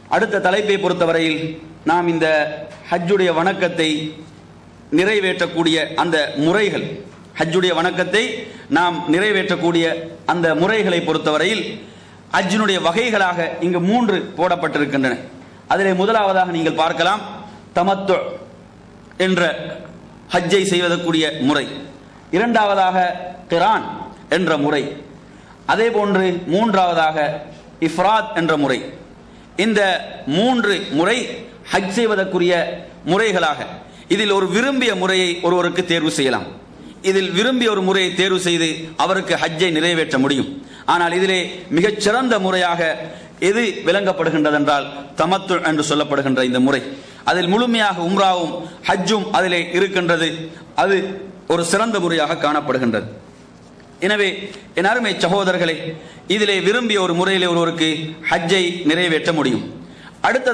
அடுத்த தலைப்பை பொறுத்தவரையில் நாம் இந்த ஹஜ்ஜுடைய வணக்கத்தை நிறைவேற்றக்கூடிய அந்த முறைகள் ஹஜ்ஜுடைய வணக்கத்தை நாம் நிறைவேற்றக்கூடிய அந்த முறைகளை பொறுத்தவரையில் ஹஜ்ஜினுடைய வகைகளாக இங்கு மூன்று போடப்பட்டிருக்கின்றன அதிலே முதலாவதாக நீங்கள் பார்க்கலாம் தமத்து என்ற ஹஜ்ஜை செய்வதற்குரிய முறை இரண்டாவதாக கிரான் என்ற முறை அதே போன்று மூன்றாவதாக இஃப்ராத் என்ற முறை இந்த மூன்று முறை ஹஜ் செய்வதற்குரிய முறைகளாக இதில் ஒரு விரும்பிய முறையை ஒருவருக்கு தேர்வு செய்யலாம் இதில் விரும்பிய ஒரு முறையை தேர்வு செய்து அவருக்கு ஹஜ்ஜை நிறைவேற்ற முடியும் ஆனால் இதிலே மிகச் சிறந்த முறையாக எது விளங்கப்படுகின்றது என்றால் தமத்து என்று சொல்லப்படுகின்ற இந்த முறை அதில் முழுமையாக உம்ராவும் ஹஜ்ஜும் அதிலே இருக்கின்றது அது ஒரு சிறந்த முறையாக காணப்படுகின்றது எனவே என் அருமை சகோதரர்களே இதிலே விரும்பிய ஒரு முறையிலே ஒருவருக்கு ஹஜ்ஜை நிறைவேற்ற முடியும் அடுத்த